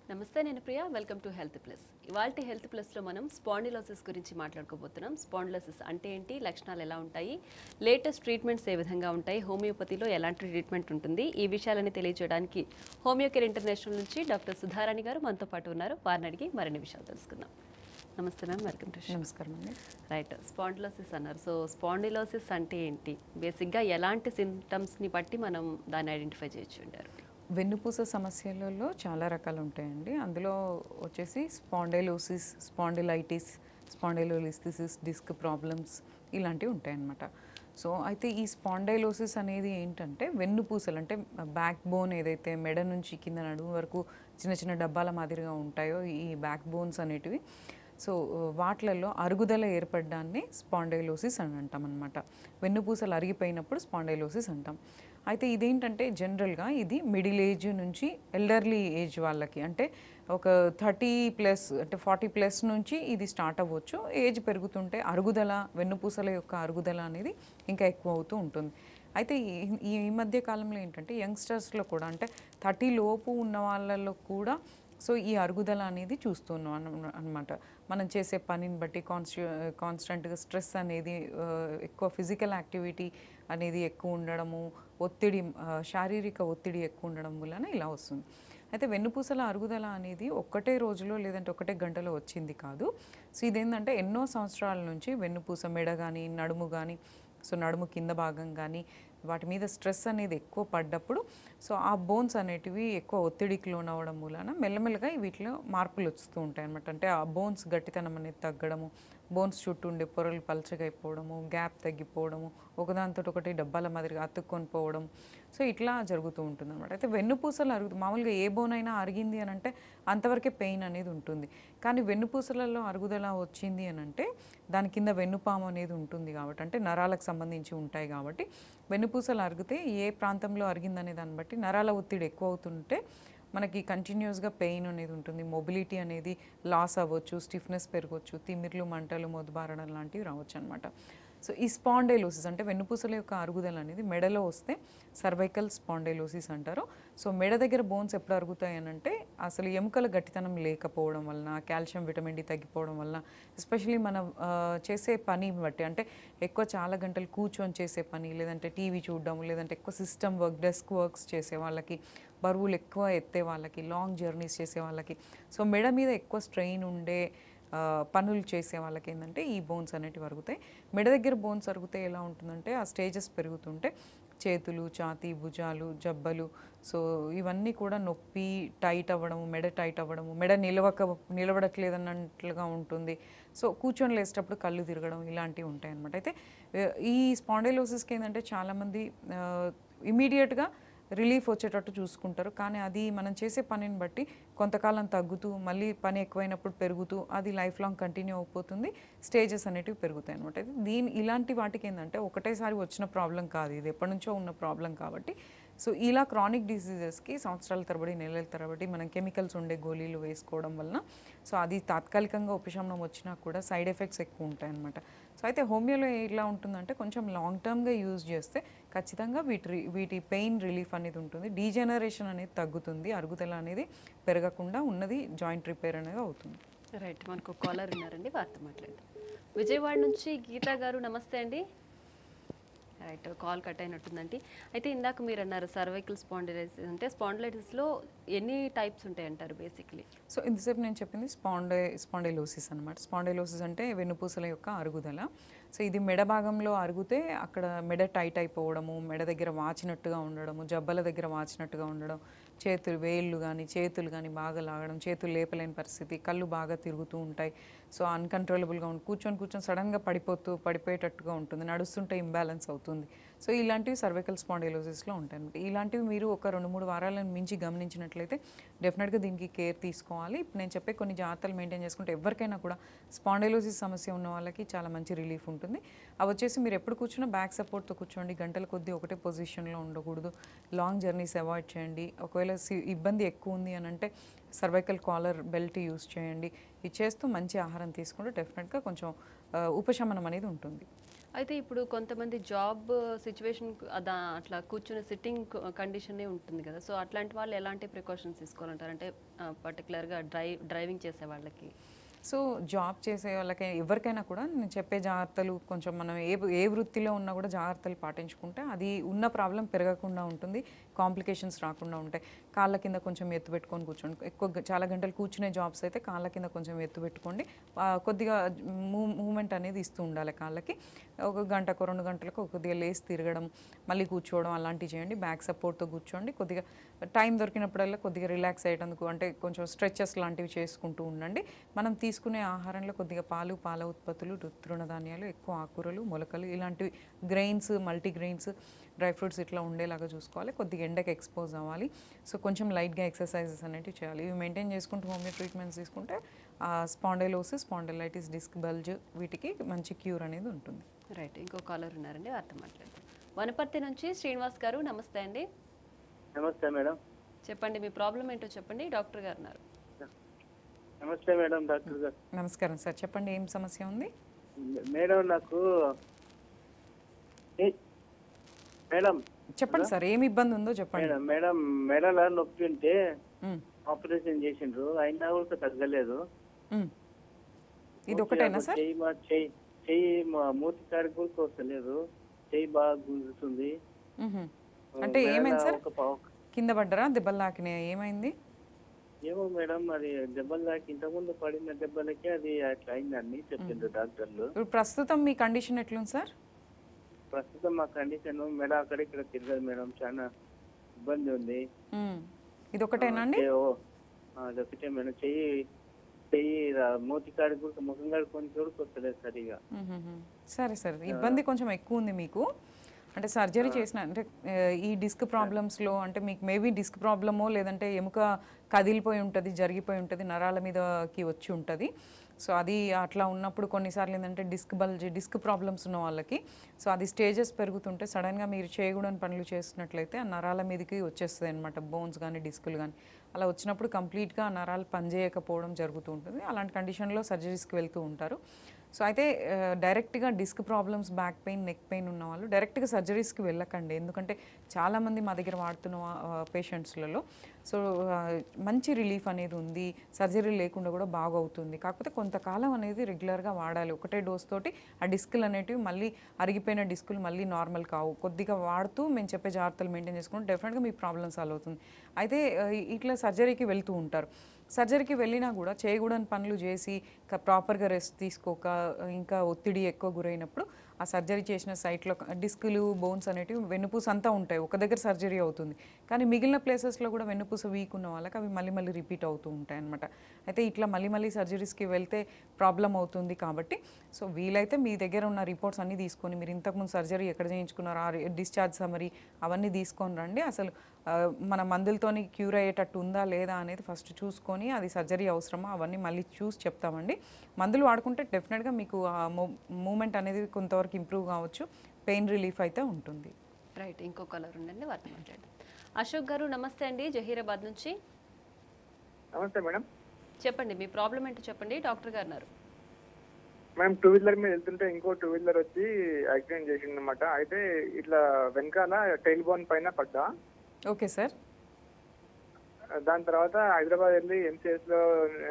నమస్తే నేను Priya welcome to health plus ఇవాళ హెల్త్ ప్లస్లో మనం స్పాండిలోసిస్ గురించి మాట్లాడుకోబోతున్నాం స్పాండిలోసిస్ అంటే ఏంటి లక్షణాలు ఎలా ఉంటాయి లేటెస్ట్ ట్రీట్మెంట్స్ ఏ విధంగా ఉంటాయి హోమియోపతిలో ఎలాంటి ట్రీట్మెంట్ ఉంటుంది ఈ విషయాలని తెలియజేయడానికి హోమియో కేర్ ఇంటర్నేషనల్ నుంచి డాక్టర్ సుధారాణి గారు మనతో పాటు ఉన్నారు వారిని అడిగి మరిన్ని విషయాలు తెలుసుకుందాం నమస్తే మ్యామ్ వెల్కమ్ టు నమస్కారం అండి రైట్ స్పాండిలోసిస్ అన్నారు సో స్పాండిలోసిస్ అంటే ఏంటి బేసిక్గా ఎలాంటి సిమ్టమ్స్ని బట్టి మనం దాన్ని ఐడెంటిఫై చేయొచ్చు అంటారు వెన్నుపూస సమస్యలలో చాలా రకాలు ఉంటాయండి అందులో వచ్చేసి spondylosis spondylitis spondylolisthesis disc problems ఇలాంటివి ఉంటాయన్నమాట సో అయితే ఈ స్పాండైలోసిస్ అనేది ఏంటంటే వెన్నుపూసలు అంటే బ్యాక్ బోన్ ఏదైతే మెడ నుంచి కింద నడుము వరకు చిన్న చిన్న డబ్బాల మాదిరిగా ఉంటాయో ఈ బ్యాక్ బోన్స్ అనేటివి సో వాటిలలో అరుగుదల ఏర్పడడాన్ని స్పాండైలోసిస్ అని అంటాం అనమాట వెన్నుపూసలు అరిగిపోయినప్పుడు స్పాండైలోసిస్ అంటాం అయితే ఇదేంటంటే జనరల్గా ఇది మిడిల్ ఏజ్ నుంచి ఎల్డర్లీ ఏజ్ వాళ్ళకి అంటే ఒక థర్టీ ప్లస్ అంటే ఫార్టీ ప్లస్ నుంచి ఇది స్టార్ట్ అవ్వచ్చు ఏజ్ పెరుగుతుంటే అరుగుదల వెన్నుపూసల యొక్క అరుగుదల అనేది ఇంకా ఎక్కువ అవుతూ ఉంటుంది అయితే ఈ- ఈ ఈ మధ్య కాలంలో ఏంటంటే యంగ్స్టర్స్లో కూడా అంటే థర్టీ లోపు ఉన్న వాళ్ళలో కూడా సో ఈ అరుగుదల అనేది చూస్తున్నాం అన్న- అన్నమాట మనం చేసే పనిని బట్టి కాన్స్టి కాన్స్టెంట్గా స్ట్రెస్ అనేది ఆ, ఎక్కువ ఫిజికల్ యాక్టివిటీ అనేది ఎక్కువ ఉండడము ఒత్తిడి ఆ, శారీరక ఒత్తిడి ఎక్కువ ఉండడం వలన ఇలా వస్తుంది అయితే వెన్నుపూసల అరుగుదల అనేది ఒక్కటే రోజులో లేదంటే ఒకటే గంటలో వచ్చింది కాదు సో ఇదేంటంటే ఎన్నో సంవత్సరాల నుంచి వెన్నుపూస మెడ కానీ నడుము కానీ సో నడుము కింద భాగం కానీ వాటి మీద స్ట్రెస్ అనేది ఎక్కువ పడ్డప్పుడు సో ఆ బోన్స్ అనేటివి ఎక్కువ ఒత్తిడికి లోనవ్వడం మూలన మెల్లమెల్లగా వీటిలో మార్పులు వస్తూ ఉంటాయి అనమాట అంటే ఆ బోన్స్ గట్టితనం అనేది తగ్గడము బోన్స్ చుట్టూ ఉండే పొరలు పలచగా అయిపోవడము గ్యాప్ తగ్గిపోవడము ఒకదానితో ఒకటి డబ్బాల మాదిరిగా అతుక్కొని పోవడం సో ఇట్లా జరుగుతూ ఉంటుంది అనమాట అయితే వెన్నుపూసలు అరుగు మామూలుగా ఏ బోన్ అయినా అరిగింది అని అంటే అంతవరకే పెయిన్ అనేది ఉంటుంది కానీ వెన్నుపూసలలో అరుగుదల వచ్చింది అని అంటే దాని కింద వెన్నుపాము అనేది ఉంటుంది కాబట్టి అంటే నరాలకు సంబంధించి ఉంటాయి కాబట్టి వెన్నుపూసలు అరిగితే ఏ ప్రాంతంలో అరిగిందనే దాన్ని బట్టి నరాల ఒత్తిడి ఎక్కువ అవుతుంటే మనకి కంటిన్యూస్గా పెయిన్ అనేది ఉంటుంది మొబిలిటీ అనేది లాస్ అవ్వచ్చు స్టిఫ్నెస్ పెరగవచ్చు తిమ్మిర్లు మంటలు మొదబారడం లాంటివి రావచ్చు అనమాట సో ఈ స్పాండైలోసిస్ అంటే వెన్నుపూసల యొక్క అరుగుదల అనేది మెడలో వస్తే సర్వైకల్ స్పాండైలోసిస్ అంటారు సో మెడ దగ్గర బోన్స్ ఎప్పుడు అరుగుతాయి అని అంటే అసలు ఎముకల గట్టితనం లేకపోవడం వలన కాల్షియం విటమిన్ డి తగ్గిపోవడం వలన ఎస్పెషలీ మనం ఆ, చేసే పని బట్టి అంటే ఎక్కువ చాలా గంటలు కూర్చొని చేసే పని లేదంటే టీవీ చూడడం లేదంటే ఎక్కువ సిస్టమ్ వర్క్ డెస్క్ వర్క్స్ చేసే వాళ్ళకి బరువులు ఎక్కువ ఎత్తే వాళ్ళకి లాంగ్ జర్నీస్ చేసే వాళ్ళకి సో మెడ మీద ఎక్కువ స్ట్రెయిన్ ఉండే ఆ, పనులు చేసే వాళ్ళకి ఏంటంటే ఈ బోన్స్ అనేటివి అరుగుతాయి మెడ దగ్గర బోన్స్ అరుగుతే ఎలా ఉంటుందంటే ఆ స్టేజెస్ పెరుగుతుంటే చేతులు ఛాతీ భుజాలు జబ్బలు సో ఇవన్నీ కూడా నొప్పి టైట్ అవ్వడము మెడ టైట్ అవ్వడము మెడ నిలవక నిలబడట్లేదన్నట్లుగా ఉంటుంది సో కూర్చొని లేసేటప్పుడు కళ్ళు తిరగడం ఇలాంటివి ఉంటాయి అనమాట అయితే ఆ, ఈ స్పాండైలోసిస్కి ఏంటంటే చాలామంది ఇమీడియట్గా రిలీఫ్ వచ్చేటట్టు చూసుకుంటారు కానీ అది మనం చేసే పనిని బట్టి కొంతకాలం తగ్గుతూ మళ్ళీ పని ఎక్కువైనప్పుడు పెరుగుతూ అది లైఫ్ లాంగ్ కంటిన్యూ అయిపోతుంది స్టేజెస్ అనేటివి పెరుగుతాయి అనమాట అయితే దీని ఇలాంటి వాటికి ఏంటంటే ఒకటేసారి వచ్చిన ప్రాబ్లం కాదు ఇది ఎప్పటి నుంచో ఉన్న ప్రాబ్లం కాబట్టి సో ఇలా క్రానిక్ డిసీజెస్కి సంవత్సరాల తరబడి నెలల తరబడి మనం కెమికల్స్ ఉండే గోళీలు వేసుకోవడం వలన సో అది తాత్కాలికంగా ఉపశమనం వచ్చినా కూడా సైడ్ ఎఫెక్ట్స్ ఎక్కువ ఉంటాయి అనమాట సో అయితే హోమియోలో ఎలా ఉంటుందంటే కొంచెం లాంగ్ టర్మ్గా యూజ్ చేస్తే ఖచ్చితంగా వీటి రి- వీటి పెయిన్ రిలీఫ్ అనేది ఉంటుంది డీజనరేషన్ అనేది తగ్గుతుంది అరుగుదల అనేది పెరగకుండా ఉన్నది జాయింట్ రిపేర్ అనేది అవుతుంది రైట్ మనకు కాలర్ ఉన్నారండి వారితో మాట్లాడదాం విజయవాడ నుంచి గీతా గారు నమస్తే అండి రైట్ కాల్ కట్ అయినట్టుందండి అయితే ఇందాక మీరు అన్నారు సర్వైకల్ స్పాండిలైటిస్ అంటే స్పాండిలైటిస్లో ఎన్ని టైప్స్ ఉంటాయి అంటారు బేసిక్లీ సో ఇంతసేపు నేను చెప్పింది స్పాండై స్పాండైలోసిస్ అనమాట స్పాండైలోసిస్ అంటే వెన్నుపూసల యొక్క అరుగుదల సో ఇది మెడ భాగంలో అరుగుతే అక్కడ మెడ టైట్ అయిపోవడము మెడ దగ్గర వాచినట్టుగా ఉండడము జబ్బల దగ్గర వాచినట్టుగా ఉండడం చేతులు వేళ్ళు కానీ చేతులు కానీ బాగా లాగడం చేతులు లేపలేని పరిస్థితి కళ్ళు బాగా తిరుగుతూ ఉంటాయి సో అన్కంట్రోలబుల్గా ఉంటుంది కూర్చొని కూర్చొని సడన్గా పడిపోతూ పడిపోయేటట్టుగా ఉంటుంది నడుస్తుంటే ఇంబ్యాలెన్స్ అవుతుంది సో ఇలాంటివి సర్వైకల్ స్పాండైలోసిస్లో ఉంటాయి అనమాట ఇలాంటివి మీరు ఒక రెండు మూడు వారాలను మించి గమనించినట్లయితే డెఫినెట్గా దీనికి కేర్ తీసుకోవాలి ఇప్పుడు నేను చెప్పే కొన్ని జాగ్రత్తలు మెయింటైన్ చేసుకుంటే ఎవరికైనా కూడా స్పాండైలోసిస్ సమస్య ఉన్న వాళ్ళకి చాలా మంచి రిలీఫ్ ఉంటుంది అవి వచ్చేసి మీరు ఎప్పుడు కూర్చున్నా బ్యాక్ సపోర్ట్తో కూర్చోండి గంటల కొద్దీ ఒకటే పొజిషన్లో ఉండకూడదు లాంగ్ జర్నీస్ అవాయిడ్ చేయండి ఒకవేళ సి- ఇబ్బంది ఎక్కువ ఉంది అని అంటే సర్వైకల్ కాలర్ బెల్ట్ యూస్ చేయండి ఇది చేస్తూ మంచి ఆహారం తీసుకుంటే డెఫినెట్గా కొంచెం ఆ, ఉపశమనం అనేది ఉంటుంది అయితే ఇప్పుడు కొంతమంది జాబ్ సిచ్యువేషన్ అదా అట్లా కూర్చునే సిట్టింగ్ కండిషనే ఉంటుంది కదా సో అట్లాంటి వాళ్ళు ఎలాంటి ప్రికాషన్స్ తీసుకోవాలంటారు అంటే పర్టికులర్గా డ్రైవ్ డ్రైవింగ్ చేసే వాళ్ళకి సో జాబ్ చేసే వాళ్ళకి ఎవరికైనా కూడా నేను చెప్పే జాగ్రత్తలు కొంచెం మనం ఏ ఏ వృత్తిలో ఉన్నా కూడా జాగ్రత్తలు పాటించుకుంటే అది ఉన్న ప్రాబ్లం పెరగకుండా ఉంటుంది కాంప్లికేషన్స్ రాకుండా ఉంటాయి కాళ్ళ కింద కొంచెం ఎత్తు పెట్టుకొని కూర్చోండి ఎక్కువ గ- చాలా గంటలు కూర్చునే జాబ్స్ అయితే కాళ్ళ కింద కొంచెం ఎత్తు పెట్టుకోండి ఆ, కొద్దిగా మూవ్ మూమెంట్ అనేది ఇస్తూ ఉండాలి కాళ్ళకి ఒక గంటకు రెండు గంటలకు కొద్దిగా లేసి తిరగడం మళ్ళీ కూర్చోవడం అలాంటివి చేయండి బ్యాక్ సపోర్ట్తో కూర్చోండి కొద్దిగా టైం దొరికినప్పుడల్లా కొద్దిగా రిలాక్స్ అయ్యేటందుకు అంటే కొంచెం స్ట్రెచెస్ లాంటివి చేసుకుంటూ ఉండండి మనం తీసుకునే ఆహారంలో కొద్దిగా పాలు పాల ఉత్పత్తులు తృ- తృణధాన్యాలు ఎక్కువ ఆకుకూరలు మొలకలు ఇలాంటివి గ్రెయిన్స్ మల్టీగ్రెయిన్స్ డ్రై ఫ్రూట్స్ ఇట్లా ఉండేలాగా చూసుకోవాలి కొద్దిగా ఎండకి ఎక్స్పోజ్ అవ్వాలి సో కొంచెం లైట్గా ఎక్సర్సైజెస్ అనేవి చేయాలి ఇవి మెయింటైన్ చేసుకుంటూ హోమియో ట్రీట్మెంట్స్ తీసుకుంటే స్పాండైలోసిస్ స్పాండైలైటిస్ డిస్క్ బల్జ్ వీటికి మంచి క్యూర్ అనేది ఉంటుంది రైట్ ఇంకో కాలర్ ఉన్నారండి వారితో మాట్లాడతాం వనపర్తి నుంచి శ్రీనివాస్ గారు నమస్తే అండి నమస్తే మేడం చెప్పండి మీ ప్రాబ్లం ఏంటో చెప్పండి డాక్టర్ గారు ఉన్నారు నమస్తే మేడం డాక్టర్ గారు నమస్కారం సార్ చెప్పండి ఏం సమస్య ఉంది మేడం నాకు ఏ- మేడం చెప్పండి సార్ ఏమి ఇబ్బంది ఉందో చెప్పండి మేడం మేడం మెడల నొప్పి ఉంటే మ్, ఆపరేషన్ చేసిండ్రు అయినా కూడా తగ్గలేదు మ్. ఇది ఒకటేనా సార్ చెయ్యి మా చెయ్యి చెయ్యి మా మూతి కాడికి కూడా వస్తలేదు చెయ్యి బాగా గుంజుతుంది మ్హూ. అంటే మెడల ఏమైంది సార్ ఒక పావు కింద పడ్డరా దెబ్బలు తాకినాయా ఏమైంది ఏమో మేడం మరి దెబ్బలు దాకా ఇంతకుముందు పడిన దెబ్బలకే అది అట్లా అయిందని చెప్పిండ్రు డాక్టర్లు ఇప్పుడు ప్రస్తుతం మీ కండిషన్ ఎట్లుంది సార్ ప్రస్తుతం మా కండిషన్ మెడ అక్కడ ఇక్కడ తిరగదు మేడం చాలా ఇబ్బంది ఉంది మ్. ఇది ఒకటేనా అండి చెయ్యి, ఓ, ఆ, అదొకటే మేడం చెయ్యి చెయ్యి రా- మూతి కాడికి కూడా ముఖం కాడికి కొంచెం కూడా వస్తలేదు సరిగా మ్హూ. సరే సరే ఇబ్బంది కొంచెం ఎక్కువ ఉంది మీకు అంటే సర్జరీ చేసిన అంటే ఆ, ఈ డిస్క్ ప్రాబ్లమ్స్లో అంటే మీకు మేబీ డిస్క్ ప్రాబ్లమో లేదంటే ఎముక కదిలిపోయి ఉంటుంది జరిగిపోయి ఉంటుంది నరాల మీదకి వచ్చి ఉంటుంది సో అది అట్లా ఉన్నప్పుడు కొన్నిసార్లు ఏంటంటే డిస్క్ బల్జ్ డిస్క్ ప్రాబ్లమ్స్ ఉన్న వాళ్ళకి సో అది స్టేజెస్ పెరుగుతుంటే సడన్గా మీరు చేయకూడని పనులు చేస్తున్నట్లయితే ఆ నరాల మీదకి వచ్చేస్తుంది అనమాట బోన్స్ కానీ డిస్కులు కానీ అలా వచ్చినప్పుడు కంప్లీట్గా ఆ నరాలు పనిచేయకపోవడం జరుగుతూ ఉంటుంది అలాంటి కండిషన్లో సర్జరీస్కి వెళ్తూ ఉంటారు సో అయితే ఆ, డైరెక్ట్గా disc problems back pain neck pain ఉన్న వాళ్ళు డైరెక్ట్గా సర్జరీస్కి వెళ్ళకండి ఎందుకంటే చాలామంది మా దగ్గర వాడుతున్న పేషెంట్స్లలో సో ఆ, మంచి రిలీఫ్ అనేది ఉంది సర్జరీ లేకుండా కూడా బాగవుతుంది కాకపోతే కొంతకాలం అనేది రెగ్యులర్గా వాడాలి ఒకటే డోస్ తోటి ఆ డిస్కులు అనేటివి మళ్ళీ అరిగిపోయిన డిస్కులు మళ్ళీ నార్మల్ కావు కొద్దిగా వాడుతూ మేము చెప్పే జాగ్రత్తలు మెయింటైన్ చేసుకుంటే డెఫినెట్గా మీ ప్రాబ్లం సాల్వ్ అవుతుంది అయితే ఆ, ఇట్లా సర్జరీకి వెళ్తూ ఉంటారు సర్జరీకి వెళ్ళినా కూడా చేయకూడని పనులు చేసి ప్రాపర్గా రెస్ట్ తీసుకోక ఇంకా ఒత్తిడి ఎక్కువ గురైనప్పుడు ఆ సర్జరీ చేసిన సైట్లో డిస్కులు బోన్స్ అనేటివి వెన్నుపూస అంతా ఉంటాయి ఒక దగ్గర సర్జరీ అవుతుంది కానీ మిగిలిన ప్లేసెస్లో కూడా వెన్నుపూస వీక్ ఉన్న వాళ్ళకి అవి మళ్ళీ మళ్ళీ రిపీట్ అవుతూ ఉంటాయి అనమాట అయితే ఇట్లా మళ్ళీ మళ్ళీ సర్జరీస్కి వెళ్తే ప్రాబ్లం అవుతుంది కాబట్టి సో వీలైతే మీ దగ్గర ఉన్న రిపోర్ట్స్ అన్నీ తీసుకొని మీరు ఇంతకుముందు సర్జరీ ఎక్కడ చేయించుకున్నారో ఆ డిశ్చార్జ్ సమరీ అవన్నీ తీసుకొని రండి అసలు ఆ, మన మందులతోని క్యూర్ అయ్యేటట్టు ఉందా లేదా అనేది ఫస్ట్ చూసుకొని అది సర్జరీ అవసరమా అవన్నీ మళ్ళీ చూసి చెప్తామండి మందులు వాడుకుంటే డెఫినెట్గా మీకు ఆ మూమెంట్ అనేది కొంతవరకు ఇంప్రూవ్ కావచ్చు పెయిన్ రిలీఫ్ అయితే ఉంటుంది రైట్ ఇంకో కలర్ ఉండండి వారితో మాట్లాడదాం అశోక్ గారు నమస్తే అండి జహీరాబాద్ నుంచి నమస్తే మేడం చెప్పండి మీ ప్రాబ్లం ఏంటో చెప్పండి డాక్టర్ గారు ఉన్నారు మేము టూ వీలర్ మీద వెళ్తుంటే ఇంకో టూ వీలర్ వచ్చి యాక్సిడెంట్ చేసింది అనమాట అయితే ఇట్లా వెనకాల టైల్ బోన్ పైన పడ్డా ఓకే సార్ దాని తర్వాత హైదరాబాద్ వెళ్ళి ఎంసీఎస్ లో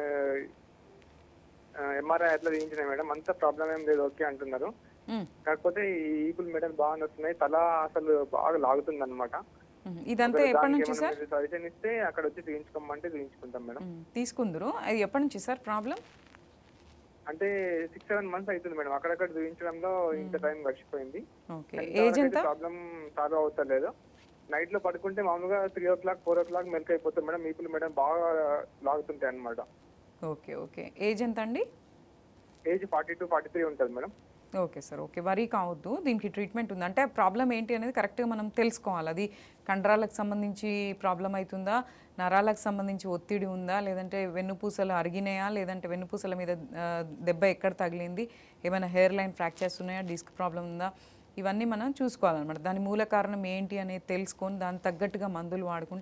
ఎంఆర్ఐ అట్లా తీయించిన మేడం అంత ప్రాబ్లం ఏం లేదు ఓకే అంటున్నారు మ్, కాకపోతే ఈ ఈపుల్ మేడం బాగా వస్తున్నాయి తల అసలు బాగా లాగుతుంది అనమాట మ్. ఇదంతా ఎప్పటి నుంచి సార్ సజెషన్ ఇస్తే అక్కడ వచ్చి తీయించుకోమంటే తీయించుకుంటాం మేడం మ్, తీసుకుందరు అది ఎప్పటి నుంచి సార్ ప్రాబ్లం అంటే సిక్స్ సెవెన్ మంత్స్ అవుతుంది మేడం అక్కడక్కడ చూపించడంలో ఇంత టైం గడిచిపోయింది ఓకే ఏజ్ ఎంత ప్రాబ్లం సాల్వ్ అవుతలేదు నైట్ లో పడుకుంటే మామూలుగా three o'clock four o'clock మెల్క్ అయిపోతుంది మేడం ఇప్పుడు మేడం బాగా లాగుతుంటాయి అనమాట ఓకే ఓకే ఏజ్ ఎంత అండి age forty two forty three ఉంటుంది madam okay sir okay worry కావద్దు దీనికి ట్రీట్మెంట్ ఉంది అంటే ప్రాబ్లం ఏంటి అనేది కరెక్ట్గా మనం తెలుసుకోవాలి అది కండరాలకు సంబంధించి ప్రాబ్లం అవుతుందా నరాలకు సంబంధించి ఒత్తిడి ఉందా లేదంటే వెన్నుపూసలు అరిగినాయా లేదంటే వెన్నుపూసల మీద ఆ, దెబ్బ ఎక్కడ తగిలింది ఏమైనా హెయిర్ లైన్ ఫ్రాక్చర్స్ ఉన్నాయా డిస్క్ ప్రాబ్లం ఉందా ఇవన్నీ మనం చూసుకోవాలన్నమాట దాని మూల కారణం ఏంటి అనేది తెలుసుకొని దానికి తగ్గట్టుగా మందులు వాడుకుంటే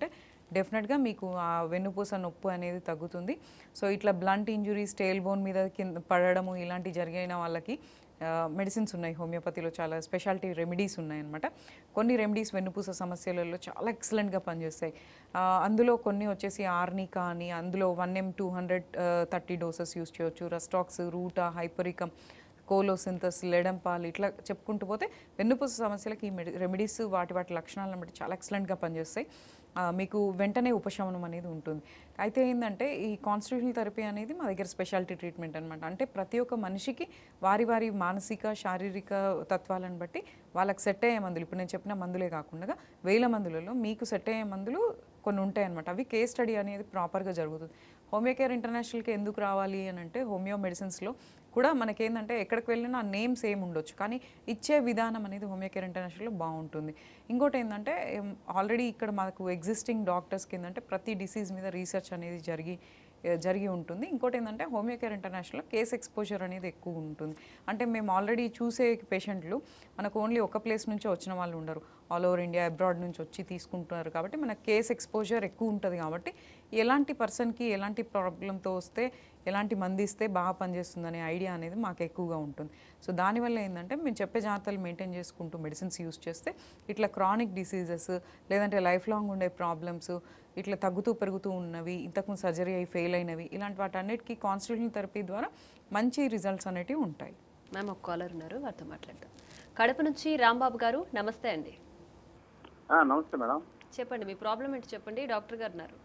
డెఫినెట్గా మీకు ఆ వెన్నుపూస నొప్పి అనేది తగ్గుతుంది సో ఇట్లా బ్లంట్ ఇంజురీస్ టేల్ బోన్ మీద కింద పడడము ఇలాంటి జరిగిన వాళ్ళకి మెడిసిన్స్ ఉన్నాయి హోమియోపతిలో చాలా స్పెషాలిటీ రెమెడీస్ ఉన్నాయన్నమాట కొన్ని రెమెడీస్ వెన్నుపూస సమస్యలలో చాలా ఎక్సలెంట్గా పనిచేస్తాయి ఆ, అందులో కొన్ని వచ్చేసి ఆర్నికా అని అందులో one M two hundred thirty doses use చేయొచ్చు rhus tox ruta hypericum colocynthis ledum pal ఇట్లా చెప్పుకుంటూ పోతే వెన్నుపూస సమస్యలకి ఈ మెడి రెమెడీస్ వాటి వాటి లక్షణాలను బట్టి చాలా ఎక్సలెంట్గా పనిచేస్తాయి ఆ, మీకు వెంటనే ఉపశమనం అనేది ఉంటుంది అయితే ఏంటంటే ఈ కాన్స్టిట్యూషనల్ థెరపీ అనేది మా దగ్గర స్పెషాలిటీ ట్రీట్మెంట్ అనమాట అంటే ప్రతి ఒక్క మనిషికి వారి వారి మానసిక శారీరక తత్వాలను బట్టి వాళ్ళకి సెట్ అయ్యే మందులు ఇప్పుడు నేను చెప్పిన మందులే కాకుండా వేల మందులలో మీకు సెట్ అయ్యే మందులు కొన్ని ఉంటాయి అనమాట అవి కేస్ స్టడీ అనేది ప్రాపర్గా జరుగుతుంది హోమియో కేర్ ఇంటర్నేషనల్కి ఎందుకు రావాలి అని అంటే హోమియో మెడిసిన్స్లో కూడా మనకేందంటే ఎక్కడికి వెళ్ళినా ఆ నేమ్ సేమ్ ఉండొచ్చు కానీ ఇచ్చే విధానం అనేది హోమియో కేర్ ఇంటర్నేషనల్లో బాగుంటుంది ఇంకోటి ఏంటంటే ఆల్రెడీ ఇక్కడ మాకు ఎగ్జిస్టింగ్ డాక్టర్స్కి ఏంటంటే ప్రతి డిసీజ్ మీద రీసెర్చ్ అనేది జరిగి ఏ, జరిగి ఉంటుంది ఇంకోటి ఏంటంటే homeo care international case exposure అనేది ఎక్కువ ఉంటుంది అంటే మేము ఆల్రెడీ చూసే పేషెంట్లు మనకు ఓన్లీ ఒక ప్లేస్ నుంచి వచ్చిన వాళ్ళు ఉండరు ఆల్ ఓవర్ ఇండియా అబ్రాడ్ నుంచి వచ్చి తీసుకుంటున్నారు కాబట్టి మన కేస్ ఎక్స్పోజర్ ఎక్కువ ఉంటుంది కాబట్టి ఎలాంటి పర్సన్కి ఎలాంటి ప్రాబ్లంతో వస్తే ఎలాంటి మంది ఇస్తే బాగా పనిచేస్తుందనే ఐడియా అనేది మాకు ఎక్కువగా ఉంటుంది సో దానివల్ల ఏంటంటే మేము చెప్పే జాగ్రత్తలు మెయింటైన్ చేసుకుంటూ మెడిసిన్స్ యూస్ చేస్తే ఇట్లా క్రానిక్ డిసీజెస్ లేదంటే లైఫ్ లాంగ్ ఉండే ప్రాబ్లమ్స్ ఇట్లా తగ్గుతూ పెరుగుతూ ఉన్నవి ఇంతకుముందు సర్జరీ అయి ఫెయిల్ అయినవి ఇలాంటి వాటన్నిటికీ కాన్స్టిట్యూషన్ థెరపీ ద్వారా మంచి రిజల్ట్స్ అనేటివి ఉంటాయి మ్యామ్ ఒక కాలర్ ఉన్నారు వారితో మాట్లాడతాం కడప నుంచి రాంబాబు గారు నమస్తే అండి ఆ, నమస్తే మేడం చెప్పండి మీ ప్రాబ్లం ఏంటి చెప్పండి డాక్టర్ గారు ఉన్నారు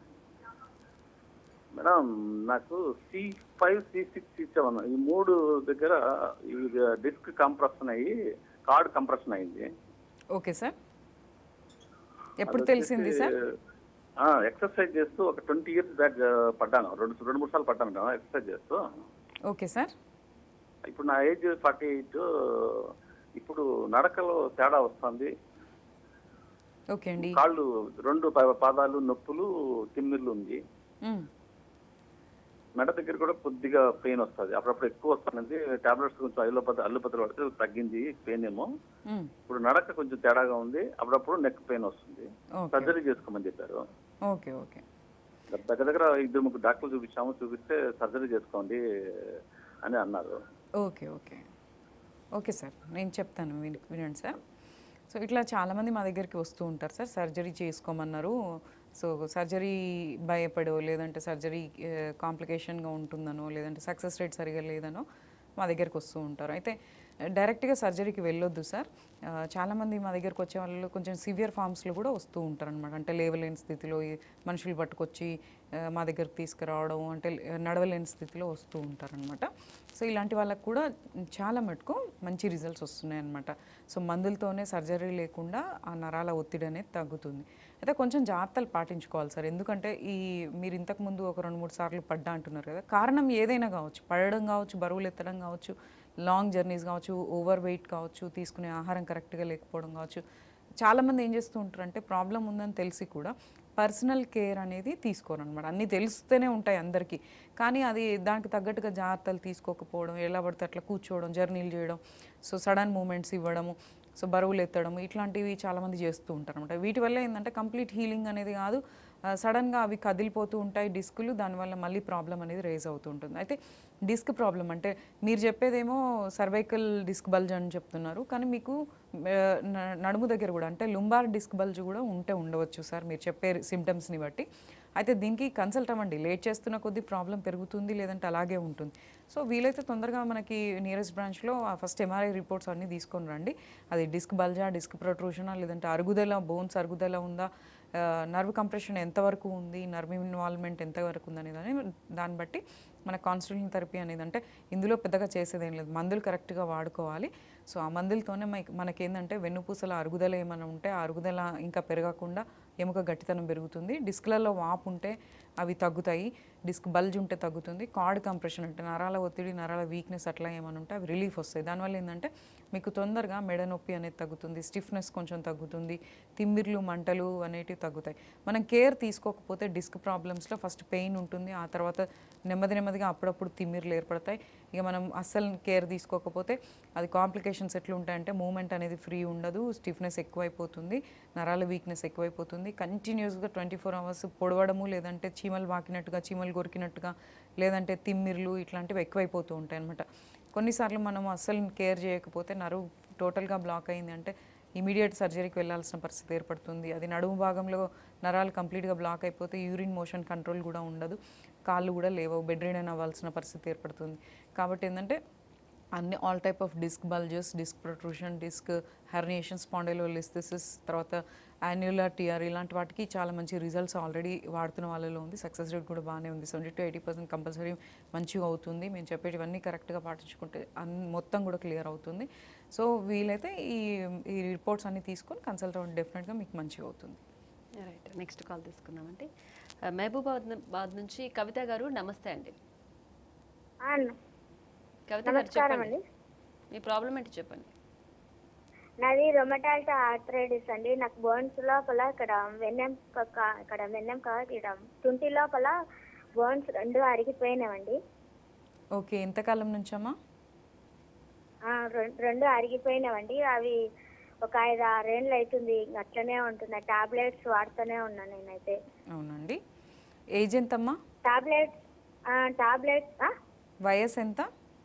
మేడం నాకు C five C six C seven ఈ మూడు దగ్గర ఈ డిస్క్ కంప్రెషన్ అయ్యి కార్డ్ కంప్రెషన్ అయింది ఓకే సార్ ఎప్పుడు తెలిసింది సార్ ఎక్సర్సైజ్ చేస్తూ ఒక ట్వంటీ ఇయర్స్ బ్యాక్ పడ్డాను రెండు రెండు మూడు సార్లు పడ్డాను మేడం ఎక్సర్సైజ్ చేస్తూ ఓకే సార్ ఇప్పుడు నా ఏజ్ ఫార్టీ ఎయిట్ ఇప్పుడు నడకలో తేడా వస్తుంది ఓకే అండి కాళ్ళు రెండు పా- పాదాలు నొప్పులు తిమ్మిర్లు ఉంది మ్, మెడ దగ్గర కూడా కొద్దిగా పెయిన్ వస్తుంది అప్పుడప్పుడు ఎక్కువ వస్తుంది టాబ్లెట్స్ కొంచెం అల్లుపతి అల్లుపతులు పడితే తగ్గింది పెయిన్ ఏమో మ్, ఇప్పుడు నడక కొంచెం తేడాగా ఉంది అప్పుడప్పుడు నెక్ పెయిన్ వస్తుంది ఓకే సర్జరీ చేసుకోమని చెప్పారు ఓకే ఓకే దగ్గర దగ్గర ఇద్దరు ముగ్గురు డాక్టర్లు చూపించాము చూపిస్తే సర్జరీ చేసుకోండి అని అన్నారు ఓకే ఓకే ఓకే సార్ నేను చెప్తాను విని వినండి సార్ సో ఇట్లా చాలామంది మా దగ్గరికి వస్తూ ఉంటారు సార్ సర్జరీ చేసుకోమన్నారు సో సర్జరీ భయపడో లేదంటే సర్జరీ కాంప్లికేషన్గా ఉంటుందనో లేదంటే సక్సెస్ రేట్ సరిగా లేదనో మా దగ్గరికి వస్తూ ఉంటారు అయితే డైరెక్ట్గా సర్జరీకి వెళ్ళొద్దు సార్ ఆ, చాలామంది మా దగ్గరికి వచ్చే వాళ్ళు కొంచెం సివియర్ ఫామ్స్లో కూడా వస్తూ ఉంటారు అనమాట అంటే లేవలేని స్థితిలో ఈ మనుషులు పట్టుకొచ్చి ఆ, మా దగ్గరికి తీసుకురావడం అంటే నడవలేని స్థితిలో వస్తూ ఉంటారనమాట సో ఇలాంటి వాళ్ళకు కూడా చాలా మటుకు మంచి రిజల్ట్స్ వస్తున్నాయి అనమాట సో మందులతోనే సర్జరీ లేకుండా ఆ నరాల ఒత్తిడి అనేది తగ్గుతుంది అయితే కొంచెం జాగ్రత్తలు పాటించుకోవాలి సార్ ఎందుకంటే ఈ మీరు ఇంతకుముందు ఒక రెండు మూడు సార్లు పడ్డా అంటున్నారు కదా కారణం ఏదైనా కావచ్చు పడడం కావచ్చు బరువులు ఎత్తడం కావచ్చు లాంగ్ జర్నీస్ కావచ్చు ఓవర్ వెయిట్ కావచ్చు తీసుకునే ఆహారం కరెక్ట్గా లేకపోవడం కావచ్చు చాలామంది ఏం చేస్తూ ఉంటారు అంటే ప్రాబ్లం ఉందని తెలిసి కూడా పర్సనల్ కేర్ అనేది తీసుకోరు అనమాట అన్నీ తెలుస్తూనే ఉంటాయి అందరికీ కానీ అది దానికి తగ్గట్టుగా జాగ్రత్తలు తీసుకోకపోవడం ఎలా పడితే అట్లా కూర్చోవడం జర్నీలు చేయడం సో సడన్ మూమెంట్స్ ఇవ్వడము సో బరువులు ఎత్తడం ఇట్లాంటివి చాలామంది చేస్తూ ఉంటారు అనమాట వీటి వల్ల ఏంటంటే కంప్లీట్ హీలింగ్ అనేది కాదు సడన్గా అవి కదిలిపోతూ ఉంటాయి డిస్కులు దానివల్ల మళ్ళీ ప్రాబ్లం అనేది రేజ్ అవుతూ ఉంటుంది అయితే డిస్క్ ప్రాబ్లం అంటే మీరు చెప్పేదేమో సర్వైకల్ డిస్క్ బల్జ్ అని చెప్తున్నారు కానీ మీకు ఆ, న- నడుము దగ్గర కూడా అంటే లుంబార్ డిస్క్ బల్జ్ కూడా ఉంటే ఉండవచ్చు సార్ మీరు చెప్పే సిమ్టమ్స్ని బట్టి అయితే దీనికి కన్సల్ట్ అవ్వండి లేట్ చేస్తున్న కొద్దీ ప్రాబ్లం పెరుగుతుంది లేదంటే అలాగే ఉంటుంది సో వీలైతే తొందరగా మనకి నియరెస్ట్ బ్రాంచ్లో ఫస్ట్ ఎంఆర్ఐ రిపోర్ట్స్ అన్నీ తీసుకొని రండి అది డిస్క్ బల్జా డిస్క్ ప్రొట్రూషనా లేదంటే అరుగుదల బోన్స్ అరుగుదల ఉందా నర్వ్ కంప్రెషన్ ఎంతవరకు ఉంది నర్వ్ ఇన్వాల్వ్మెంట్ ఎంతవరకు ఉంది అనేది దాన్ని- దాన్ని బట్టి మన కాన్స్టిట్యూషన్ థెరపీ అనేది అంటే ఇందులో పెద్దగా చేసేది ఏం లేదు మందులు కరెక్ట్గా వాడుకోవాలి సో ఆ మందులతోనే మనకి మనకేంటంటే వెన్నుపూసల అరుగుదల ఏమైనా ఉంటే ఆ అరుగుదల ఇంకా పెరగకుండా ఎముక గట్టితనం పెరుగుతుంది డిస్క్లలో వాపు ఉంటే అవి తగ్గుతాయి డిస్క్ బల్జ్ ఉంటే తగ్గుతుంది కార్డ్ కంప్రెషన్ అంటే నరాల ఒత్తిడి నరాల వీక్నెస్ అట్లా ఏమైనా ఉంటే అవి రిలీఫ్ వస్తాయి దానివల్ల ఏంటంటే మీకు తొందరగా మెడ నొప్పి అనేది తగ్గుతుంది స్టిఫ్నెస్ కొంచెం తగ్గుతుంది తిమ్మిర్లు మంటలు అనేటివి తగ్గుతాయి మనం కేర్ తీసుకోకపోతే డిస్క్ ప్రాబ్లమ్స్లో ఫస్ట్ పెయిన్ ఉంటుంది ఆ తర్వాత నెమ్మది నెమ్మదిగా అప్పుడప్పుడు తిమ్మిర్లు ఏర్పడతాయి ఇక మనం అస్సలు కేర్ తీసుకోకపోతే అది కాంప్లికేషన్స్ ఎట్లా ఉంటాయంటే మూమెంట్ అనేది ఫ్రీ ఉండదు స్టిఫ్నెస్ ఎక్కువైపోతుంది నరాల వీక్నెస్ ఎక్కువైపోతుంది కంటిన్యూస్గా ట్వంటీ ఫోర్ అవర్స్ పొడవడము లేదంటే చీమలు వాకినట్టుగా చీమలు కొరికినట్టుగా లేదంటే తిమ్మిర్లు ఇట్లాంటివి ఎక్కువైపోతూ ఉంటాయి అనమాట కొన్నిసార్లు మనం అస్సలు కేర్ చేయకపోతే నరువు టోటల్గా బ్లాక్ అయింది అంటే ఇమీడియట్ సర్జరీకి వెళ్ళాల్సిన పరిస్థితి ఏర్పడుతుంది అది నడుము భాగంలో నరాలు కంప్లీట్గా బ్లాక్ అయిపోతే యూరిన్ మోషన్ కంట్రోల్ కూడా ఉండదు కాళ్ళు కూడా లేవవు బెడ్ రీడన్ అవ్వాల్సిన పరిస్థితి ఏర్పడుతుంది కాబట్టి ఏంటంటే అన్ని all type of disc bulges disc protrusion disc herniation spondylolisthesis తర్వాత యాన్యులర్ టిఆర్ ఇలాంటి వాటికి చాలా మంచి రిజల్ట్స్ ఆల్రెడీ వాడుతున్న వాళ్ళలో ఉంది సక్సెస్ రేట్ కూడా బాగానే ఉంది seventy to eighty percent compulsory మంచిగా అవుతుంది మేము చెప్పేటివన్నీ కరెక్ట్గా పాటించుకుంటే అన్ మొత్తం కూడా క్లియర్ అవుతుంది సో వీలైతే ఈ ఈ రిపోర్ట్స్ అన్ని తీసుకొని కన్సల్ట్ అవ్వండి డెఫినెట్గా మీకు మంచిగా అవుతుంది రైట్ నెక్స్ట్ కాల్ తీసుకుందామండి ఆ, మహబూబాబాద్ ను- బాద్ నుంచి కవిత గారు నమస్తే అండి ఆ, కవిత గారు నమస్కారం చెప్పండి అండి మీ ప్రాబ్లం ఏంటి చెప్పండి నాది రొమటాల్ట్ ఆర్థరైటిస్ అండి నాకు బోన్స్ లోపల ఇక్కడ వెన్నెం క- ఇక్కడ వెన్నెం కాదు ఇక్కడ తుంటి లోపల బోన్స్ రెండు అరిగిపోయినామండి ఓకే ఎంతకాలం నుంచమ్మా ఆ, రెం- రెండు అరిగిపోయినామండి అవి ఒక ఐదు ఆరేళ్ళు అవుతుంది ఇంక అట్లనే ఉంటున్నాయి టాబ్లెట్స్ వాడుతూనే ఉన్నాను నేనైతే అవునండి ఏజ్ ఎంతమ్మా టాబ్లెట్స్ టాబ్లెట్స్ వయసు ఎంత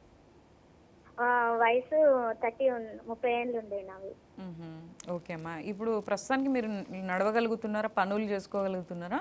వయసు థర్టీ ముప్పై ఏళ్ళు ఉండే నావి మ్మ్హ. ఓకే అమ్మా ఇప్పుడు ప్రస్తుతానికి మీరు నడవగలుగుతున్నారా పనులు చేసుకోగలుగుతున్నారా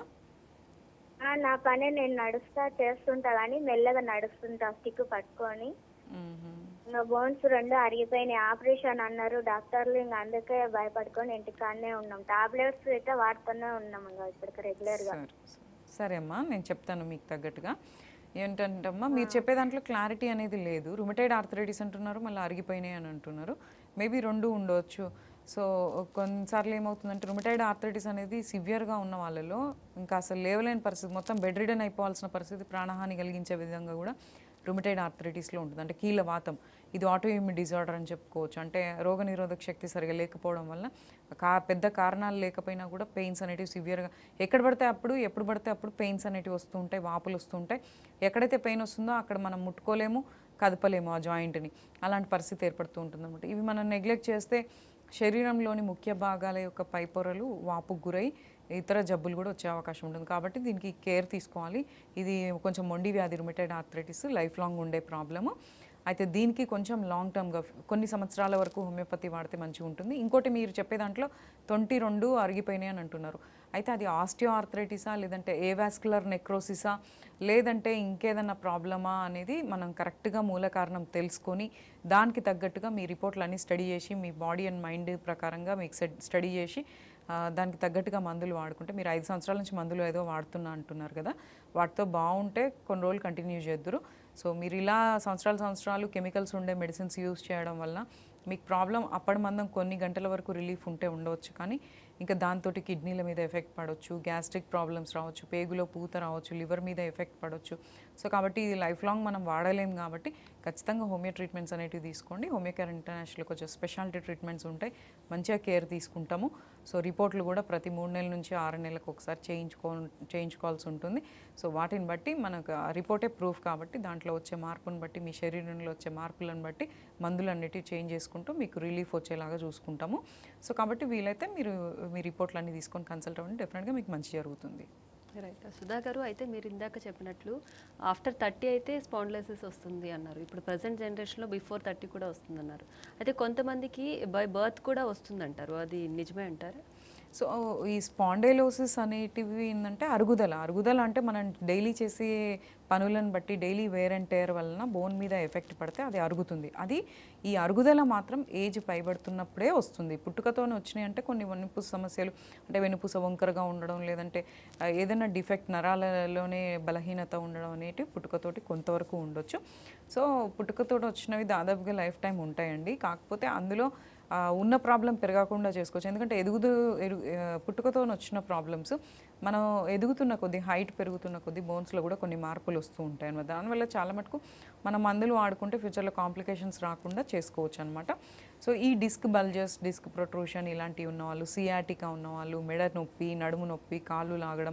ఆ, నా పని నేను నడుస్తా చేస్తుంటా కానీ మెల్లగా నడుస్తుంటా స్టిక్ పట్టుకొని మ్మ్హ. ఇంకా బోన్స్ రెండు అరిగిపోయినాయి ఆపరేషన్ అన్నారు డాక్టర్లు ఇంకా అందుకే భయపడుకొని ఇంటికాడనే ఉన్నాం టాబ్లెట్స్ అయితే వాడుతూనే ఉన్నాం ఇంకా ఇప్పటికి రెగ్యులర్ గా సరే సరే అమ్మా నేను చెప్తాను మీకు తగ్గట్టుగా ఏంటంటే అమ్మా మీరు చెప్పే దాంట్లో క్లారిటీ అనేది లేదు రుమటైడ్ ఆర్థరైటిస్ అంటున్నారు మళ్ళీ అరిగిపోయినాయి అని అంటున్నారు మేబీ రెండు ఉండవచ్చు సో కొన్నిసార్లు ఏమవుతుందంటే రుమటైడ్ ఆర్థరైటిస్ అనేది సివియర్గా ఉన్న వాళ్ళలో ఇంకా అసలు లేవలేని పరిస్థితి మొత్తం బెడ్ రిడన్ అయిపోవాల్సిన పరిస్థితి ప్రాణహాని కలిగించే విధంగా కూడా రుమటైడ్ ఆర్థరైటిస్లో ఉంటుంది అంటే కీళ్ళ వాతం ఇది ఆటోఇమ్యూన్ డిజార్డర్ అని చెప్పుకోవచ్చు అంటే రోగనిరోధక శక్తి సరిగా లేకపోవడం వల్ల కా పెద్ద కారణాలు లేకపోయినా కూడా పెయిన్స్ అనేటివి సివియర్గా ఎక్కడ పడితే అప్పుడు ఎప్పుడు పడితే అప్పుడు పెయిన్స్ అనేటివి వస్తూ ఉంటాయి వాపులు వస్తూ ఉంటాయి ఎక్కడైతే పెయిన్ వస్తుందో అక్కడ మనం ముట్టుకోలేము కదపలేము ఆ జాయింట్ని అలాంటి పరిస్థితి ఏర్పడుతూ ఉంటుంది అనమాట ఇవి మనం నెగ్లెక్ట్ చేస్తే శరీరంలోని ముఖ్య భాగాల యొక్క పై పొరలు వాపుకు గురై ఇతర జబ్బులు కూడా వచ్చే అవకాశం ఉంటుంది కాబట్టి దీనికి కేర్ తీసుకోవాలి ఇది కొంచెం మొండి వ్యాధి రుమిటెడ్ ఆర్థరైటిస్ లైఫ్ లాంగ్ ఉండే ప్రాబ్లము అయితే దీనికి కొంచెం లాంగ్ టర్మ్గా కొన్ని సంవత్సరాల వరకు హోమియోపతి వాడితే మంచిగా ఉంటుంది ఇంకోటి మీరు చెప్పే దాంట్లో తొంటి రెండు అరిగిపోయినాయి అని అంటున్నారు అయితే అది ఆస్టియో ఆర్థరైటిసా లేదంటే ఏవాస్కులర్ నెక్రోసిసా లేదంటే ఇంకేదన్నా ప్రాబ్లమా అనేది మనం కరెక్ట్గా మూల కారణం తెలుసుకొని దానికి తగ్గట్టుగా మీ రిపోర్ట్లు అన్నీ స్టడీ చేసి మీ బాడీ అండ్ మైండ్ ప్రకారంగా మీకు స్టడీ చేసి ఆ, దానికి తగ్గట్టుగా మందులు వాడుకుంటే మీరు ఐదు సంవత్సరాల నుంచి మందులు ఏదో వాడుతున్నా అంటున్నారు కదా వాటితో బాగుంటే కొన్ని రోజులు కంటిన్యూ చేద్దరు సో మీరు ఇలా సంవత్సరాలు సంవత్సరాలు కెమికల్స్ ఉండే మెడిసిన్స్ యూస్ చేయడం వల్ల మీకు ప్రాబ్లం అప్పటి మందం కొన్ని గంటల వరకు రిలీఫ్ ఉంటే ఉండవచ్చు కానీ ఇంకా దాంతో కిడ్నీల మీద ఎఫెక్ట్ పడవచ్చు గ్యాస్ట్రిక్ ప్రాబ్లమ్స్ రావచ్చు పేగులో పూత రావచ్చు లివర్ మీద ఎఫెక్ట్ పడవచ్చు సో కాబట్టి ఇది లైఫ్ లాంగ్ మనం వాడలేం కాబట్టి ఖచ్చితంగా హోమియో ట్రీట్మెంట్స్ అనేటివి తీసుకోండి హోమియో కేర్ ఇంటర్నేషనల్ కొంచెం స్పెషాలిటీ ట్రీట్మెంట్స్ ఉంటాయి మంచిగా కేర్ తీసుకుంటాము సో రిపోర్ట్లు కూడా ప్రతి మూడు నెలల నుంచి ఆరు నెలలకు ఒకసారి చేయించుకో చేయించుకోవాల్సి ఉంటుంది సో వాటిని బట్టి మనకు ఆ రిపోర్టే ప్రూఫ్ కాబట్టి దాంట్లో వచ్చే మార్పుని బట్టి మీ శరీరంలో వచ్చే మార్పులను బట్టి మందులు అన్నిటివి చేంజ్ చేసుకుంటూ మీకు రిలీఫ్ వచ్చేలాగా చూసుకుంటాము సో కాబట్టి వీలైతే మీరు మీ రిపోర్ట్లు అన్ని తీసుకొని కన్సల్ట్ అవ్వండి డెఫినెట్గా మీకు మంచి జరుగుతుంది రైట్ సుధా గారు అయితే మీరు ఇందాక చెప్పినట్లు ఆఫ్టర్ థర్టీ అయితే స్పాండ్లైసిస్ వస్తుంది అన్నారు ఇప్పుడు ప్రజెంట్ జనరేషన్లో బిఫోర్ థర్టీ కూడా వస్తుంది అన్నారు అయితే కొంతమందికి బై బర్త్ కూడా వస్తుందంటారు అది నిజమే అంటారా సో ఈ స్పాండైలోసిస్ అనేటివి ఏంటంటే అరుగుదల అరుగుదల అంటే మనం డైలీ చేసే పనులను బట్టి డైలీ వేర్ అండ్ టేర్ వలన బోన్ మీద ఎఫెక్ట్ పడితే అది అరుగుతుంది అది ఈ అరుగుదల మాత్రం ఏజ్ పైబడుతున్నప్పుడే వస్తుంది పుట్టుకతోనే వచ్చినాయి అంటే కొన్ని వెనుపూస సమస్యలు అంటే వెనుపూస వంకరగా ఉండడం లేదంటే ఆ, ఏదైనా డిఫెక్ట్ నరాలలోనే బలహీనత ఉండడం అనేటివి పుట్టుకతోటి కొంతవరకు ఉండొచ్చు సో పుట్టుకతోటి వచ్చినవి దాదాపుగా లైఫ్ టైం ఉంటాయండి కాకపోతే అందులో ఆ, ఉన్న ప్రాబ్లం పెరగకుండా చేసుకోవచ్చు ఎందుకంటే ఎదుగుతూ ఎరుగు ఆ, పుట్టుకతో వచ్చిన ప్రాబ్లమ్స్ మనం ఎదుగుతున్న కొద్దీ హైట్ పెరుగుతున్న కొద్దీ బోన్స్లో కూడా కొన్ని మార్పులు వస్తూ ఉంటాయి అనమాట దానివల్ల చాలా మటుకు మనం మందులు వాడుకుంటే ఫ్యూచర్లో కాంప్లికేషన్స్ రాకుండా చేసుకోవచ్చు అనమాట సో ఈ డిస్క్ బల్జెస్ డిస్క్ ప్రొట్రూషన్ ఇలాంటివి ఉన్నవాళ్ళు సియాటికా ఉన్నవాళ్ళు మెడ నొప్పి నడుము నొప్పి కాళ్ళు లాగడం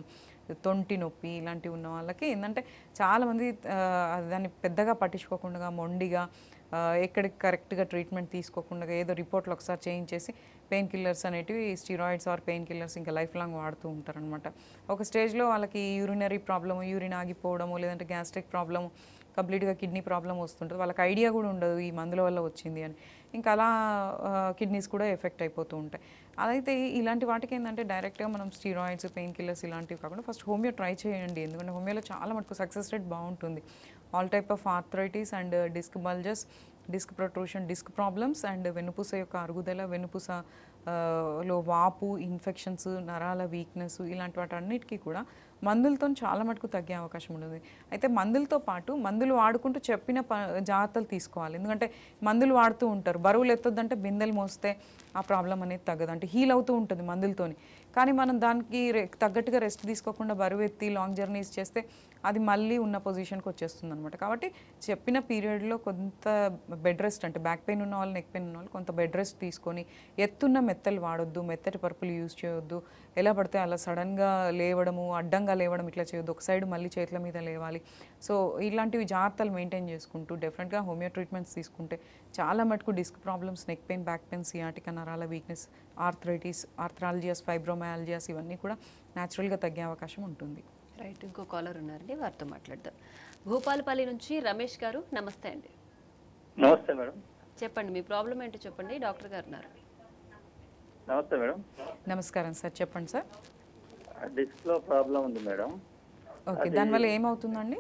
తొంటి నొప్పి ఇలాంటివి ఉన్న వాళ్ళకి ఏంటంటే చాలామంది ఆ, దాన్ని పెద్దగా పట్టించుకోకుండా మొండిగా ఆ, ఎక్కడికి కరెక్ట్గా ట్రీట్మెంట్ తీసుకోకుండా ఏదో రిపోర్ట్లు ఒకసారి చేయించేసి పెయిన్ కిల్లర్స్ అనేటివి స్టిరాయిడ్స్ ఆర్ పెయిన్ కిల్లర్స్ ఇంకా లైఫ్ లాంగ్ వాడుతూ ఉంటారనమాట ఒక స్టేజ్లో వాళ్ళకి యూరినరీ ప్రాబ్లము యూరిన్ ఆగిపోవడము లేదంటే గ్యాస్ట్రిక్ ప్రాబ్లము కంప్లీట్గా కిడ్నీ ప్రాబ్లం వస్తుంటుంది వాళ్ళకి ఐడియా కూడా ఉండదు ఈ మందుల వల్ల వచ్చింది అని ఇంకా అలా కిడ్నీస్ కూడా ఎఫెక్ట్ అయిపోతూ ఉంటాయి అదైతే ఇలాంటి వాటికి ఏంటంటే డైరెక్ట్గా మనం స్టీరాయిడ్స్ పెయిన్ కిల్లర్స్ ఇలాంటివి కాకుండా ఫస్ట్ హోమియో ట్రై చేయండి ఎందుకంటే హోమియోలో చాలా మటుకు సక్సెస్ రేట్ బాగుంటుంది all type of arthritis and disc bulges disc protrusion disc problems and వెన్నుపూస యొక్క అరుగుదల వెన్నుపూస ఆ, లో వాపు ఇన్ఫెక్షన్స్ నరాల వీక్నెస్ ఇలాంటి వాటన్నిటికీ కూడా మందులతో చాలా మటుకు తగ్గే అవకాశం ఉంటుంది అయితే మందులతో పాటు మందులు వాడుకుంటూ చెప్పిన ప జాగ్రత్తలు తీసుకోవాలి ఎందుకంటే మందులు వాడుతూ ఉంటారు బరువులు ఎత్తొద్దంటే బిందెలు మోస్తే ఆ ప్రాబ్లం అనేది తగ్గదు అంటే హీల్ అవుతూ ఉంటుంది మందులతోని కానీ మనం దానికి రె- తగ్గట్టుగా రెస్ట్ తీసుకోకుండా బరువు ఎత్తి లాంగ్ జర్నీస్ చేస్తే అది మళ్ళీ ఉన్న పొజిషన్కి వచ్చేస్తుంది అనమాట కాబట్టి చెప్పిన పీరియడ్లో కొంత బెడ్ రెస్ట్ అంటే బ్యాక్ పెయిన్ ఉన్న వాళ్ళు నెక్ పెయిన్ ఉన్న వాళ్ళు కొంత బెడ్ రెస్ట్ తీసుకొని ఎత్తున్న మెత్తలు వాడొద్దు మెత్తటి పరుపులు యూజ్ చేయొద్దు ఎలా పడితే అలా సడన్గా లేవడము అడ్డంగా లేవడం ఇట్లా చేయొద్దు ఒక సైడ్ మళ్ళీ చేతుల మీద లేవాలి సో ఇలాంటివి జాగ్రత్తలు మెయింటైన్ చేసుకుంటూ డెఫినెట్గా హోమియో ట్రీట్మెంట్స్ తీసుకుంటే చాలా మటుకు disc problems neck pain back pain sciatica నరాల వీక్నెస్ ఆర్థరైటిస్ ఆర్థరాలజియాస్ ఫైబ్రోమయాలజియాస్ ఇవన్నీ కూడా న్యాచురల్గా తగ్గే అవకాశం ఉంటుంది రైట్ ఇంకో కాలర్ ఉన్నారండి వారితో మాట్లాడదాం భూపాలపల్లి నుంచి రమేష్ గారు నమస్తే అండి నమస్తే మేడం చెప్పండి మీ ప్రాబ్లం ఏంటో చెప్పండి డాక్టర్ గారు ఉన్నారు నమస్తే మేడం నమస్కారం సార్ చెప్పండి సార్ డిస్క్ లో ప్రాబ్లం ఉంది మేడం ఓకే దానివల్ల ఏమవుతుందండి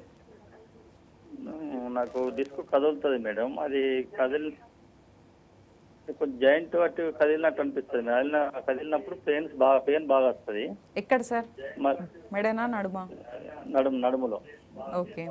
ఉమ్, నాకు డిస్క్ కదులుతుంది మేడం అది కదిలి కొంచెం జాయింట్ అటు కదిలినట్టు అనిపిస్తుంది కదిలిన కదిలినప్పుడు పెయిన్స్ బాగా పెయిన్ బాగా వస్తుంది ఎక్కడ సార్ మ- మెడనా నడుమా నడుము నడుములో ఓకే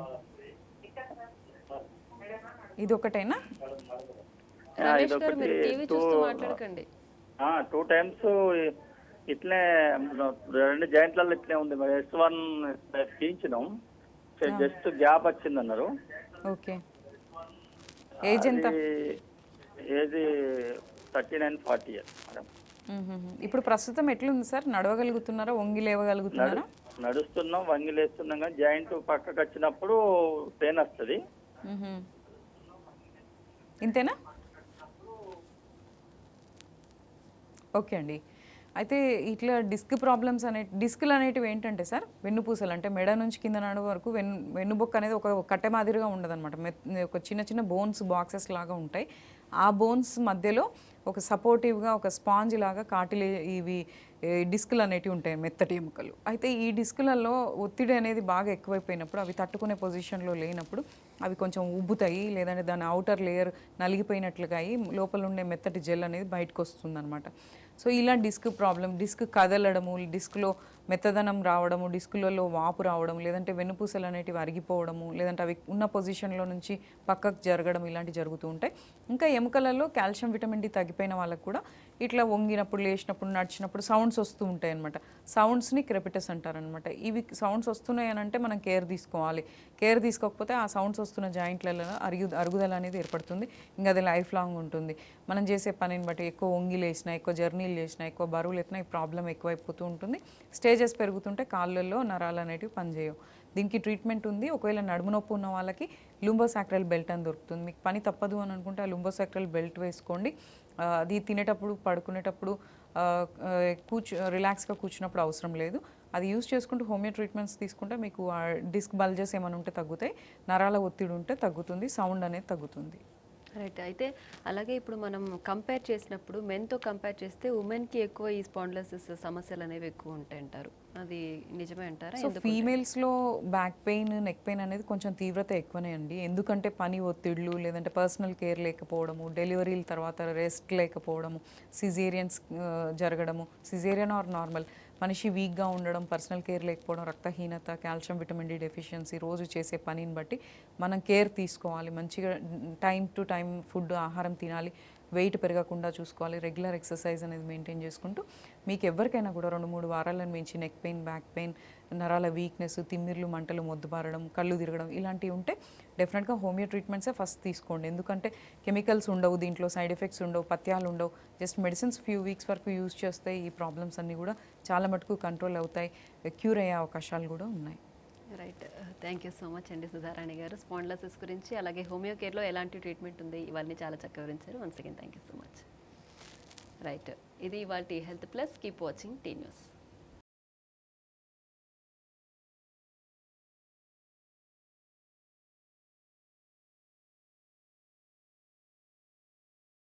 ఇది ఒకటేనా ఆ, రమేష్ ఇదొకటి గారు మీరు టీవీ టూ చూస్తూ మాట్లాడకండి టూ టైమ్స్ ఇట్లే రెండు జాయింట్లలో ఇట్లే ఉంది మరి ఎస్ వన్ తీయించినాం జస్ట్ గ్యాప్ వచ్చింది అన్నారు ఓకే ఏజ్ ఎంత అది ఏది thirty nine forty years madam మ్మ్. ఇప్పుడు ప్రస్తుతం ఎట్లుంది సార్ నడవగలుగుతున్నారా వంగి లేవగలుగుతున్నారా నడుస్తున్నాం వంగి లేస్తున్నాం కానీ జాయింట్ పక్కకు వచ్చినప్పుడు పెయిన్ వస్తుంది మ్మ్. ఇంతేనా ఓకే అండి అయితే ఇట్లా డిస్క్ ప్రాబ్లమ్స్ అనే డిస్క్లు అనేటివి ఏంటంటే సార్ వెన్నుపూసలు అంటే మెడ నుంచి కింద నడు వరకు వెన్ను వెన్నుబొక్క అనేది ఒక కట్టె మాదిరిగా ఉండదన్నమాట మెత్ ఒక చిన్న చిన్న బోన్స్ బాక్సెస్ లాగా ఉంటాయి ఆ బోన్స్ మధ్యలో ఒక సపోర్టివ్గా ఒక స్పాంజ్ లాగా కాటిలే ఇవి ఏ, డిస్కులు అనేటివి ఉంటాయి మెత్తటి ఎముకలు అయితే ఈ డిస్కులలో ఒత్తిడి అనేది బాగా ఎక్కువైపోయినప్పుడు అవి తట్టుకునే పొజిషన్లో లేనప్పుడు అవి కొంచెం ఉబ్బుతాయి లేదంటే దాని అవుటర్ లేయర్ నలిగిపోయినట్లుగా అయ్యి లోపల ఉండే మెత్తటి జెల్ అనేది బయటకు వస్తుందన్నమాట సో ఇలా డిస్క్ ప్రాబ్లం డిస్క్ కదలడము డిస్క్లో మెత్తదనం రావడము డిస్కులలో వాపు రావడం లేదంటే వెన్నుపూసలు అనేటివి అరిగిపోవడము లేదంటే అవి ఉన్న పొజిషన్లో నుంచి పక్కకు జరగడం ఇలాంటివి జరుగుతూ ఉంటాయి ఇంకా ఎముకలలో కాల్షియం విటమిన్ డి తగ్గిపోయిన వాళ్ళకు కూడా ఇట్లా వంగినప్పుడు లేచినప్పుడు నడిచినప్పుడు సౌండ్స్ వస్తూ ఉంటాయి అనమాట సౌండ్స్ని క్రెపిటస్ అంటారనమాట ఇవి సౌండ్స్ వస్తున్నాయి అని అంటే మనం కేర్ తీసుకోవాలి కేర్ తీసుకోకపోతే ఆ సౌండ్స్ వస్తున్న జాయింట్లలో అరుగు అరుగుదల అనేది ఏర్పడుతుంది ఇంకా అది లైఫ్ లాంగ్ ఉంటుంది మనం చేసే పనిని బట్టి ఎక్కువ వంగి లేచినా ఎక్కువ జర్నీలు చేసినా ఎక్కువ బరువులు ఎత్తినా ఈ ప్రాబ్లం ఎక్కువైపోతూ ఉంటుంది స్టేజెస్ పెరుగుతుంటే కాళ్ళల్లో నరాలు అనేటివి పనిచేయవు దీనికి ట్రీట్మెంట్ ఉంది ఒకవేళ నడుము నొప్పి ఉన్న వాళ్ళకి లుంబోసాక్రల్ బెల్ట్ అని దొరుకుతుంది మీకు పని తప్పదు అని అనుకుంటే ఆ లుంబోసాక్రల్ బెల్ట్ వేసుకోండి ఆ, అది తినేటప్పుడు పడుకునేటప్పుడు ఆ, ఆ, కూర్చు రిలాక్స్గా కూర్చున్నప్పుడు అవసరం లేదు అది యూస్ చేసుకుంటూ హోమియో ట్రీట్మెంట్స్ తీసుకుంటే మీకు డిస్క్ బల్జెస్ ఏమైనా ఉంటే తగ్గుతాయి నరాల ఒత్తిడి ఉంటే తగ్గుతుంది సౌండ్ అనేది తగ్గుతుంది రైట్ అయితే అలాగే ఇప్పుడు మనం కంపేర్ చేసినప్పుడు మెన్తో కంపేర్ చేస్తే ఉమెన్కి ఎక్కువ ఈ స్పాండ్లసిస్ సమస్యలు అనేవి ఎక్కువ ఉంటాయి అంటారు అది నిజమే అంటారా సో ఎందుకు ఫీమేల్స్లో బ్యాక్ పెయిన్ నెక్ పెయిన్ అనేది కొంచెం తీవ్రత ఎక్కువనే అండి ఎందుకంటే పని ఒత్తిళ్ళు లేదంటే పర్సనల్ కేర్ లేకపోవడము డెలివరీల తర్వాత రెస్ట్ లేకపోవడము సిజేరియన్స్ జరగడము సిజేరియన్ ఆర్ నార్మల్ మనిషి వీక్గా ఉండడం పర్సనల్ కేర్ లేకపోవడం రక్తహీనత కాల్షియం విటమిన్ డి డెఫిషియన్సీ రోజు చేసే పనిని బట్టి మనం కేర్ తీసుకోవాలి మంచిగా టైం టు టైం ఫుడ్ ఆహారం తినాలి వెయిట్ పెరగకుండా చూసుకోవాలి రెగ్యులర్ ఎక్సర్సైజ్ అనేది మెయింటైన్ చేసుకుంటూ మీకు ఎవరికైనా కూడా రెండు మూడు వారాలను మించి నెక్ పెయిన్ బ్యాక్ పెయిన్ నరాల వీక్నెస్ తిమ్మిర్లు మంటలు మొద్దుబారడం కళ్ళు తిరగడం ఇలాంటివి ఉంటే డెఫినెట్గా హోమియో ట్రీట్మెంట్సే ఫస్ట్ తీసుకోండి ఎందుకంటే కెమికల్స్ ఉండవు దీంట్లో సైడ్ ఎఫెక్ట్స్ ఉండవు పత్యాలు ఉండవు జస్ట్ మెడిసిన్స్ ఫ్యూ వీక్స్ వరకు యూజ్ చేస్తే ఈ ప్రాబ్లమ్స్ అన్నీ కూడా చాలా మటుకు కంట్రోల్ అవుతాయి క్యూర్ అయ్యే అవకాశాలు కూడా ఉన్నాయి right thank you so much అండి సుధారాణి గారు స్పాండ్లసిస్ గురించి అలాగే హోమియో కేర్లో ఎలాంటి ట్రీట్మెంట్ ఉంది ఇవన్నీ చాలా చక్కగా వివరించారు once again thank you so much right ఇది ఇవాళ Health Plus keep watching T news